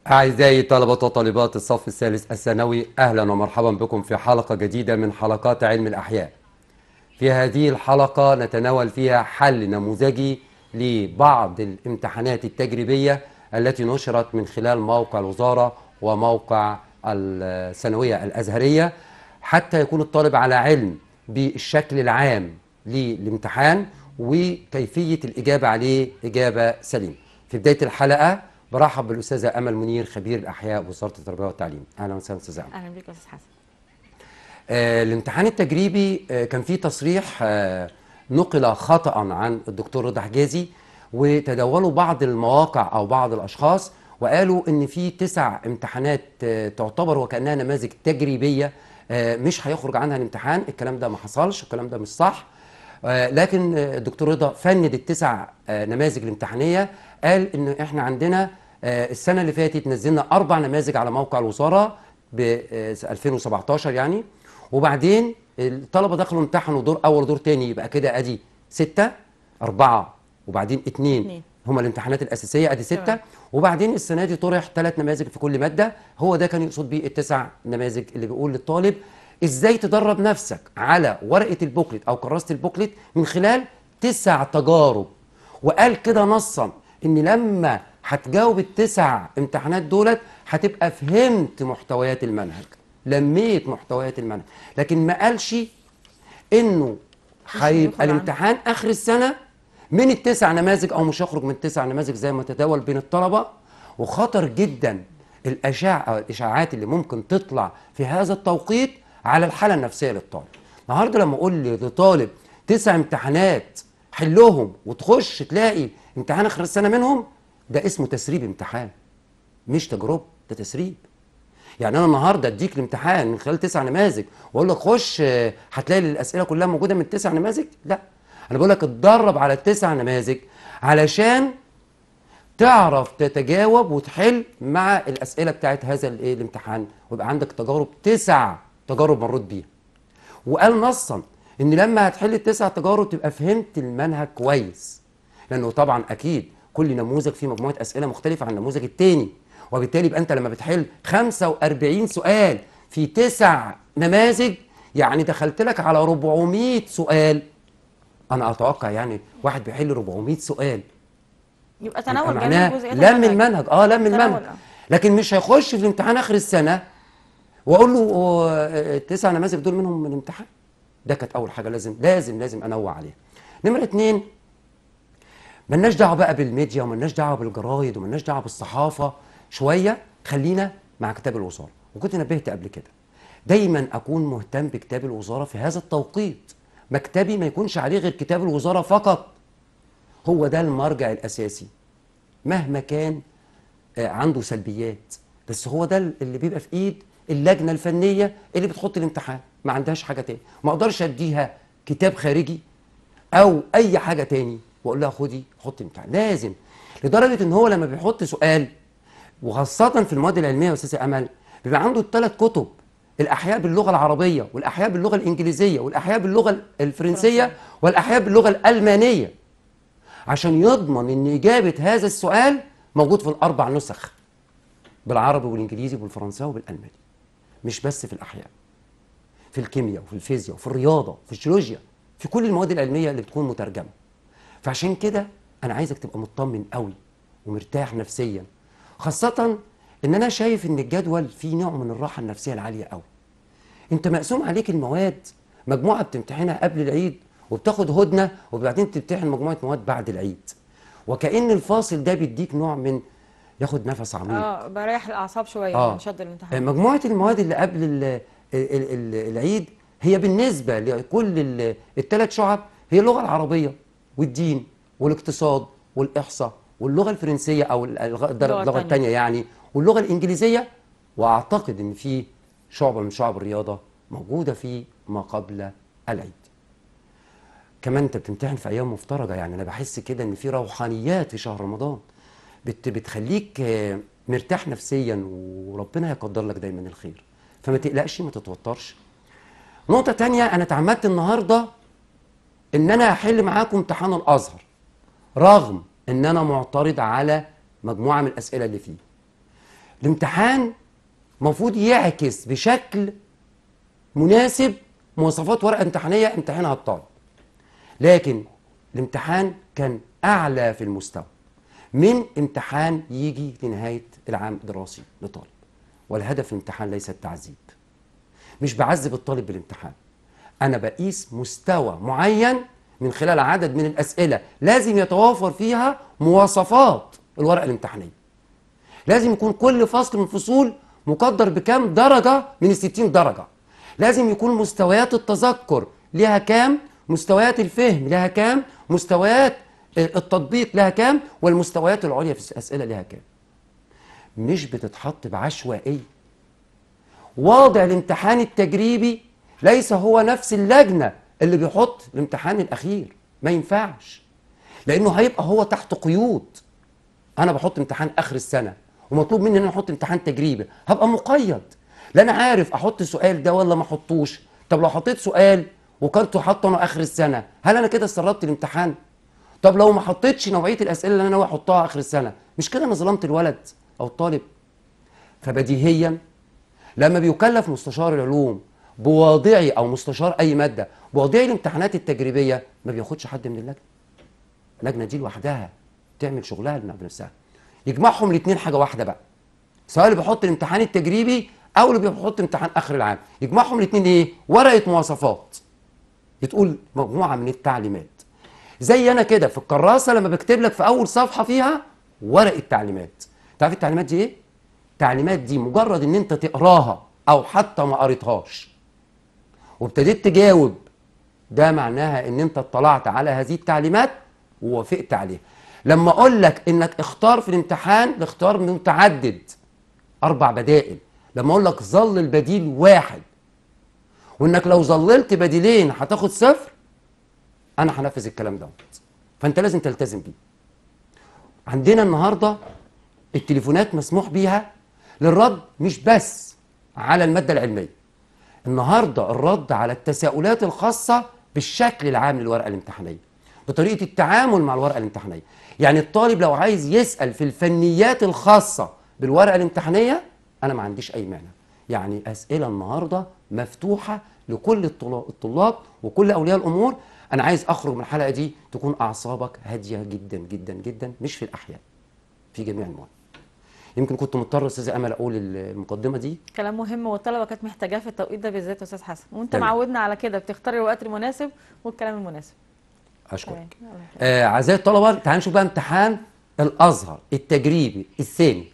أعزائي طلبة وطالبات الصف الثالث الثانوي أهلا ومرحبا بكم في حلقة جديدة من حلقات علم الأحياء في هذه الحلقة نتناول فيها حل نموذجي لبعض الامتحانات التجريبية التي نشرت من خلال موقع الوزارة وموقع الثانوية الأزهرية حتى يكون الطالب على علم بالشكل العام للامتحان وكيفية الإجابة عليه إجابة سليمة في بداية الحلقة برحب بالأستاذة أمل منير خبير الأحياء بوزارة التربية والتعليم أهلا وسهلا أستاذة أمل اهلا بك يا استاذ حسن آه الامتحان التجريبي آه كان فيه تصريح آه نقل خطأ عن الدكتور رضا حجازي وتداولوا بعض المواقع أو بعض الأشخاص وقالوا إن في تسع امتحانات آه تعتبر وكأنها نماذج تجريبية آه مش هيخرج عنها الامتحان الكلام ده ما حصلش الكلام ده مش صح آه، لكن آه، الدكتور رضا فند التسع آه، نماذج الامتحانيه قال ان احنا عندنا آه، السنه اللي فاتت نزلنا اربع نماذج على موقع الوزاره ب آه، 2017 يعني وبعدين الطلبه دخلوا امتحنوا دور اول ودور تاني يبقى كده ادي سته اربعه وبعدين اتنين اتنين. هما الامتحانات الاساسيه ادي سته تمام. وبعدين السنه دي طرح ثلاث نماذج في كل ماده هو ده كان يقصد بيه التسع نماذج اللي بيقول للطالب ازاي تدرب نفسك على ورقه البوكلت او كراسه البوكلت من خلال تسع تجارب وقال كده نصا ان لما هتجاوب التسع امتحانات دولت هتبقى فهمت محتويات المنهج لميت محتويات المنهج لكن ما قالش انه هيخرج هيبقى عنه. الامتحان اخر السنه من التسع نماذج او مش هيخرج من التسع نماذج زي ما تداول بين الطلبه وخطر جدا الاشاعه أو الاشاعات اللي ممكن تطلع في هذا التوقيت على الحاله النفسيه للطالب. النهارده لما اقول لي لطالب تسع امتحانات حلهم وتخش تلاقي امتحان اخر السنه منهم ده اسمه تسريب امتحان مش تجربه ده تسريب. يعني انا النهارده اديك الامتحان من خلال تسع نماذج واقول لك خش آه، هتلاقي الاسئله كلها موجوده من التسع نماذج لا انا بقول لك اتدرب على التسع نماذج علشان تعرف تتجاوب وتحل مع الاسئله بتاعت هذا الايه الامتحان ويبقى عندك تجارب تسع تجارب مريت بيها وقال نصا ان لما هتحل التسع تجارب تبقى فهمت المنهج كويس لانه طبعا اكيد كل نموذج فيه مجموعه اسئله مختلفه عن النموذج التاني وبالتالي يبقى انت لما بتحل 45 سؤال في تسع نماذج يعني دخلت لك على 400 سؤال انا اتوقع يعني واحد بيحل 400 سؤال يبقى يبقى تناول جميع معناه جزئيات لم المنهج اه لم تناول، المنهج آه. لكن مش هيخش في الامتحان اخر السنه واقول له آه، آه، التسع نماذج دول منهم من الامتحان ده كانت اول حاجه لازم لازم لازم انوع عليها نمره اتنين ملناش دعوه بقى بالميديا وملناش دعوه بالجرايد وملناش دعوه بالصحافه شويه خلينا مع كتاب الوزاره وكنت نبهت قبل كده دايما اكون مهتم بكتاب الوزاره في هذا التوقيت مكتبي ما يكونش عليه غير كتاب الوزاره فقط هو ده المرجع الاساسي مهما كان آه، عنده سلبيات بس هو ده اللي بيبقى في ايد اللجنه الفنيه اللي بتحط الامتحان ما عندهاش حاجه تاني ما اقدرش اديها كتاب خارجي او اي حاجه تاني واقول لها خدي حطي امتحان لازم لدرجه ان هو لما بيحط سؤال وخاصه في المواد العلميه يا استاذه امل بيبقى عنده الثلاث كتب الاحياء باللغه العربيه والاحياء باللغه الانجليزيه والاحياء باللغه الفرنسيه والاحياء باللغه الالمانيه عشان يضمن ان اجابه هذا السؤال موجود في الاربع نسخ بالعربي والانجليزي والفرنساوي والالماني مش بس في الاحياء في الكيمياء وفي الفيزياء وفي الرياضه وفي الجيولوجيا في كل المواد العلميه اللي بتكون مترجمه فعشان كده انا عايزك تبقى مطمن قوي ومرتاح نفسيا خاصه ان انا شايف ان الجدول فيه نوع من الراحه النفسيه العاليه قوي انت مقسوم عليك المواد مجموعه بتمتحنها قبل العيد وبتاخد هدنه وبعدين تمتحن مجموعه مواد بعد العيد وكأن الفاصل ده بيديك نوع من ياخد نفس عميق اه بريح الاعصاب شويه آه. من شد الامتحان مجموعة المواد اللي قبل ال ال ال العيد هي بالنسبة لكل الثلاث شعب هي اللغة العربية والدين والاقتصاد والإحصاء واللغة الفرنسية أو ال- الغ- اللغة اللغة الثانية يعني واللغة الإنجليزية وأعتقد إن في شعبة من شعب الرياضة موجودة في ما قبل العيد كمان انت بتمتحن في ايام مفترجه يعني انا بحس كده ان في روحانيات في شهر رمضان بت بتخليك آه، مرتاح نفسيا وربنا هيقدر لك دايما الخير فما تقلقش ما تتوترش نقطه تانية انا اتعمدت النهارده ان انا احل معاكم امتحان الازهر رغم ان انا معترض على مجموعه من الاسئله اللي فيه الامتحان المفروض يعكس بشكل مناسب مواصفات ورقه امتحانيه امتحنها الطالب لكن الامتحان كان اعلى في المستوى من امتحان يجي لنهايه العام الدراسي لطالب والهدف الامتحان ليس التعذيب مش بعذب الطالب بالامتحان انا بقيس مستوى معين من خلال عدد من الاسئله لازم يتوافر فيها مواصفات الورقه الامتحانيه لازم يكون كل فصل من الفصول مقدر بكام درجه من ال 60 درجه لازم يكون مستويات التذكر لها كام مستويات الفهم لها كام مستويات التطبيق لها كام والمستويات العليا في الاسئله لها كام مش بتتحط بعشوائيه واضع الامتحان التجريبي ليس هو نفس اللجنه اللي بيحط الامتحان الاخير ما ينفعش لانه هيبقى هو تحت قيود انا بحط امتحان اخر السنه ومطلوب مني ان انا احط امتحان تجريبي هبقى مقيد لا انا عارف احط السؤال ده ولا ما احطوش طب لو حطيت سؤال وكنت حاطه انا اخر السنه هل انا كده سربت الامتحان طب لو ما حطيتش نوعيه الاسئله اللي انا ناوي احطها اخر السنه مش كده انا ظلمت الولد او الطالب فبديهيا لما بيكلف مستشار العلوم بواضعي او مستشار اي ماده بواضعي الامتحانات التجريبيه ما بياخدش حد من اللجنه اللجنه دي لوحدها تعمل شغلها بنفسها يجمعهم الاثنين حاجه واحده بقى سواء اللي بيحط الامتحان التجريبي او اللي بيحط امتحان اخر العام يجمعهم الاثنين ايه ورقه مواصفات بتقول مجموعه من التعليمات زي انا كده في الكراسه لما بكتب لك في اول صفحه فيها ورقه تعليمات تعرف التعليمات دي ايه التعليمات دي مجرد ان انت تقراها او حتى ما قريتهاش وابتديت تجاوب ده معناها ان انت اطلعت على هذه التعليمات ووافقت عليها لما اقول لك انك اختار في الامتحان الاختيار متعدد اربع بدائل لما اقول لك ظل البديل واحد وانك لو ظللت بديلين هتاخد صفر انا هنفذ الكلام دوت فانت لازم تلتزم بيه عندنا النهارده التليفونات مسموح بيها للرد مش بس على الماده العلميه النهارده الرد على التساؤلات الخاصه بالشكل العام للورقه الامتحانيه بطريقه التعامل مع الورقه الامتحانيه يعني الطالب لو عايز يسال في الفنيات الخاصه بالورقه الامتحانيه انا ما عنديش اي مانع يعني اسئله النهارده مفتوحه لكل الطلا- الطلاب وكل اولياء الامور انا عايز اخرج من الحلقه دي تكون اعصابك هاديه جدا جدا جدا مش في الاحياء في جميع المواد يمكن كنت مضطر استاذ امل اقول المقدمه دي كلام مهم والطلبه كانت محتاجاه في التوقيت ده بالذات يا استاذ حسن وانت تمام. معودنا على كده بتختار الوقت المناسب والكلام المناسب اشكرك تمام. آه اعزائي الطلبه تعالوا نشوف بقى امتحان الازهر التجريبي الثاني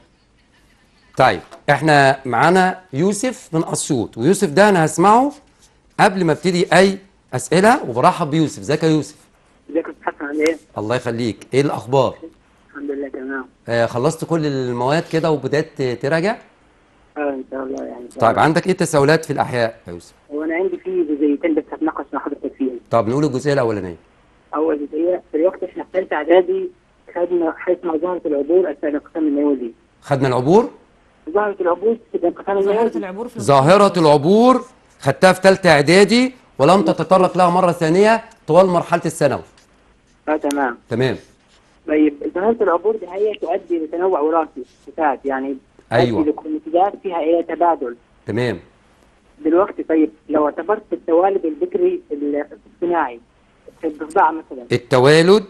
طيب احنا معانا يوسف من اسيوط ويوسف ده انا هسمعه قبل ما ابتدي اي اسئله وبرحب بيوسف ازيك يا يوسف ازيك يا استاذ حسن عامل ايه؟ الله يخليك ايه الاخبار الحمد لله تمام آه خلصت كل المواد كده وبدات تراجع اه ان شاء الله يعني طيب عندك ايه تساؤلات في الاحياء يا يوسف وانا عندي فيه جزئيتين بس هتناقش مع حضرتك فيهم طب نقول الجزئيه الاولانيه اول جزئيه في الوقت احنا في ثالثه اعدادي خدنا حاجه اسمها ظاهره العبور اثناء الانقسام الميولي خدنا العبور ظاهره العبور في الانقسام ظاهره الميولي العبور في ظاهرة العبور خدتها في ثالثة إعدادي ولم تتطرق لها مرة ثانية طوال مرحلة الثانوي اه تمام تمام طيب ظاهره العبور دي هي تؤدي لتنوع وراثي صفات يعني أيوة. تؤدي لكروموسومات فيها ايه تبادل تمام دلوقتي طيب لو اعتبرت التوالد البكري الصناعي في الضفدع مثلا التوالد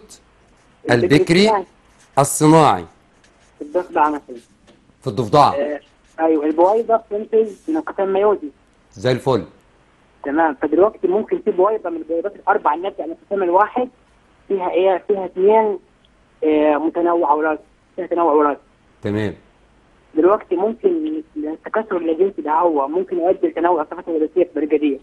البكري الصناعي الصناعي في الضفدع مثلا في الضفدعة آه، ايوه البويضه بتنتج من انقسام ميوزي زي الفل تمام فدلوقتي ممكن في بويضه من البويضات الاربع الناتجه عن الانقسام الواحد فيها ايه؟ فيها اثنين آه، متنوع وراثي فيها تنوع وراثي تمام دلوقتي ممكن التكاثر الجنسي ده هو ممكن يؤدي لتنوع الصفات الوراثيه في الطريقه دي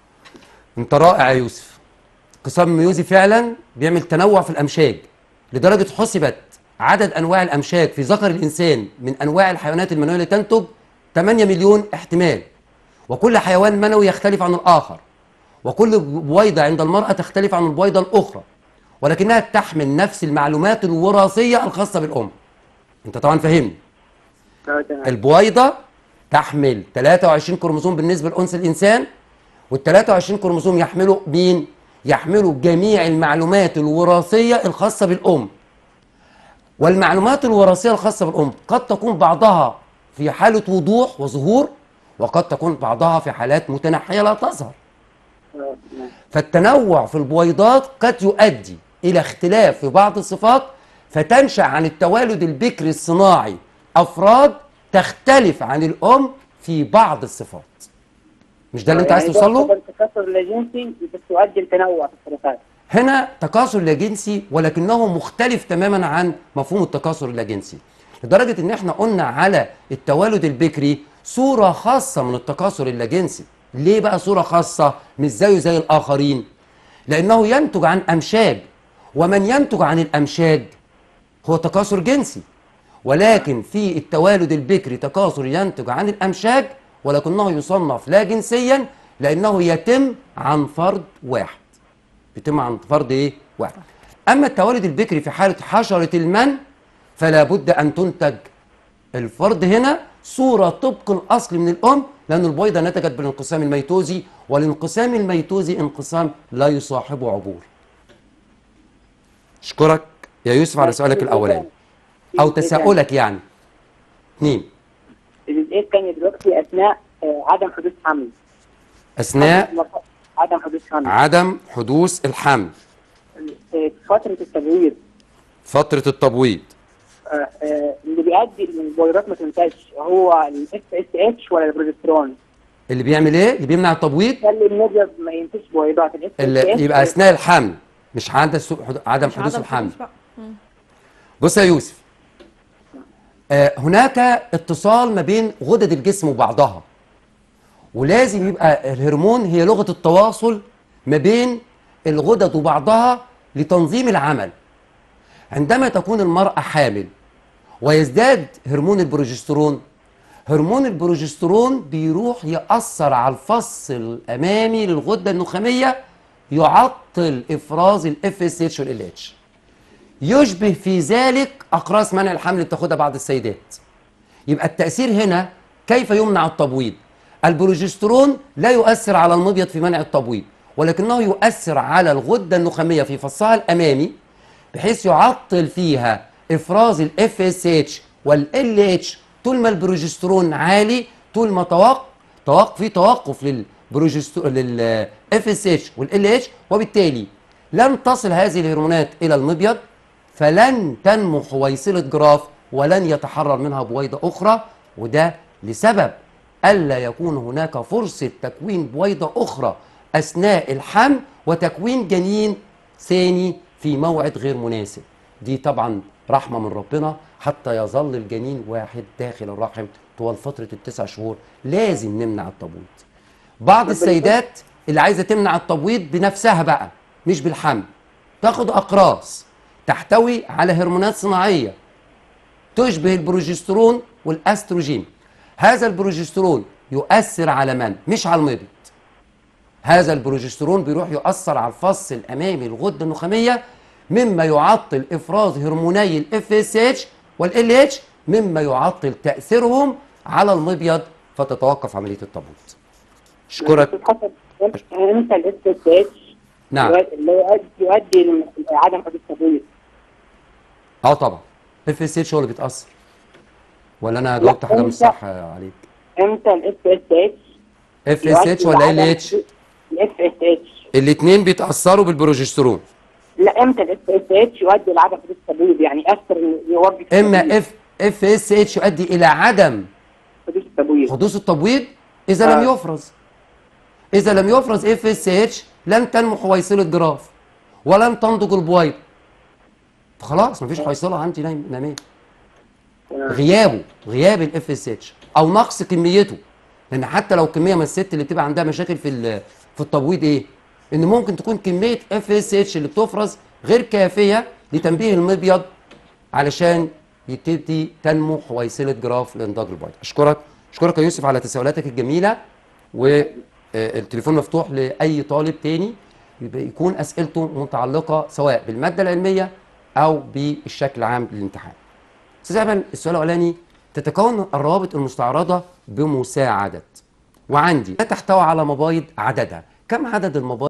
انت رائع يا يوسف انقسام ميوزي فعلا بيعمل تنوع في الامشاج لدرجه حسبت عدد انواع الامشاج في ذكر الانسان من انواع الحيوانات المنويه اللي تنتج 8 مليون احتمال وكل حيوان منوي يختلف عن الاخر وكل بويضه عند المراه تختلف عن البويضه الاخرى ولكنها تحمل نفس المعلومات الوراثيه الخاصه بالام انت طبعا فاهمني آه، تمام البويضة تحمل 23 كروموسوم بالنسبة لأنثى الإنسان وال 23 كروموسوم يحملوا مين؟ يحملوا جميع المعلومات الوراثية الخاصة بالأم والمعلومات الوراثية الخاصة بالأم قد تكون بعضها في حالة وضوح وظهور وقد تكون بعضها في حالات متنحية لا تظهر آه، تمام. فالتنوع في البويضات قد يؤدي إلى اختلاف في بعض الصفات فتنشأ عن التوالد البكري الصناعي أفراد تختلف عن الأم في بعض الصفات مش ده اللي أنت عايز يعني توصل له؟ ده التكاثر الجنسي بس تؤدي لتنوع في الصفات هنا تكاثر لا جنسي ولكنه مختلف تماما عن مفهوم التكاثر اللاجنسي لدرجة ان احنا قلنا على التوالد البكري صورة خاصة من التكاثر اللاجنسي ليه بقى صورة خاصة مش زيه زي الآخرين لأنه ينتج عن أمشاج ومن ينتج عن الأمشاج هو تكاثر جنسي ولكن في التوالد البكري تكاثر ينتج عن الأمشاج ولكنه يصنف لا جنسيا لأنه يتم عن فرد واحد بيتم عن فرد ايه؟ واحد. اما التوالد البكري في حاله حشره المن فلا بد ان تنتج الفرد هنا صوره طبق الاصل من الام لان البويضه نتجت بالانقسام الميتوزي والانقسام الميتوزي انقسام لا يصاحبه عبور. اشكرك يا يوسف على سؤالك الاولاني او تساؤلك يعني. اثنين الايه الثانيه دلوقتي اثناء آه، عدم حدوث حمل اثناء عدم حدوث حمل عدم حدوث الحمل آه، فتره التبويض فتره التبويض آه، آه، اللي بيؤدي ان البويضات ما تنتجش هو الاف اس اتش ولا البروجسترون اللي بيعمل ايه؟ اللي بيمنع التبويض خلي المبيض ما ينتجش بويضات الاف اس اللي اتش يبقى اثناء الحمل مش عدم عدم مش حدوث عدم الحمل حدوث بقى. مم. بص يا يوسف آه هناك اتصال ما بين غدد الجسم وبعضها ولازم يبقى الهرمون هي لغه التواصل ما بين الغدد وبعضها لتنظيم العمل عندما تكون المراه حامل ويزداد هرمون البروجسترون هرمون البروجسترون بيروح يأثر على الفص الأمامي للغدة النخامية يعطل إفراز الاف اس اتش والال اتش يشبه في ذلك أقراص منع الحمل اللي بتاخدها بعض السيدات يبقى التأثير هنا كيف يمنع التبويض البروجسترون لا يؤثر على المبيض في منع التبويض ولكنه يؤثر على الغدة النخامية في فصها الأمامي بحيث يعطل فيها افراز الاف اس اتش والال اتش طول ما البروجسترون عالي طول ما توقف توقف في توقف للبروجسترون للاف اس اتش والال اتش وبالتالي لن تصل هذه الهرمونات الى المبيض فلن تنمو حويصله جراف ولن يتحرر منها بويضه اخرى وده لسبب الا يكون هناك فرصه تكوين بويضه اخرى اثناء الحمل وتكوين جنين ثاني في موعد غير مناسب دي طبعا رحمه من ربنا حتى يظل الجنين واحد داخل الرحم طوال فتره التسع شهور لازم نمنع التبويض بعض السيدات اللي عايزه تمنع التبويض بنفسها بقى مش بالحمل تاخد اقراص تحتوي على هرمونات صناعيه تشبه البروجسترون والاستروجين هذا البروجسترون يؤثر على من مش على المبيض هذا البروجسترون بيروح يؤثر على الفص الامامي الغده النخاميه مما يعطل افراز هرموني الاف اس اتش والال اتش مما يعطل تاثيرهم على المبيض فتتوقف عمليه التبويض اشكرك حسب امتى الاف اس اتش نعم اللي يؤدي يؤدي لعدم حدوث تبويض اه طبعا اف اس اتش هو اللي بيتاثر ولا انا جاوبت حاجه مش صح عليك امتى الاف اس اتش اف اس اتش ولا ال اتش الاف اس اتش الاثنين بيتاثروا بالبروجسترون لا امتى الاف اس اتش يؤدي لعدم حدوث تبويض يعني ياثر يوقف اما التبويض، اف اف اس اتش يؤدي الى عدم حدوث التبويض حدوث التبويض اذا لم آه. يفرز اذا لم يفرز اف اس اتش لن تنمو حويصله جراف ولن تنضج البويض خلاص مفيش حويصله عندي نايم ناميه غيابه غياب الاف اس اتش او نقص كميته لان حتى لو كميه من الست اللي بتبقى عندها مشاكل في ال- في التبويض ايه ان ممكن تكون كميه اف اس اتش اللي بتفرز غير كافيه لتنبيه المبيض علشان يبتدي تنمو حويصله جراف لانضاج البيض اشكرك اشكرك يا يوسف على تساؤلاتك الجميله والتليفون مفتوح لاي طالب تاني يبقى يكون اسئلته متعلقه سواء بالماده العلميه او بالشكل العام للامتحان استاذ امل السؤال الاولاني تتكون الروابط المستعرضه بمساعده وعندي لا تحتوي على مبايض عددها كم عدد المبايض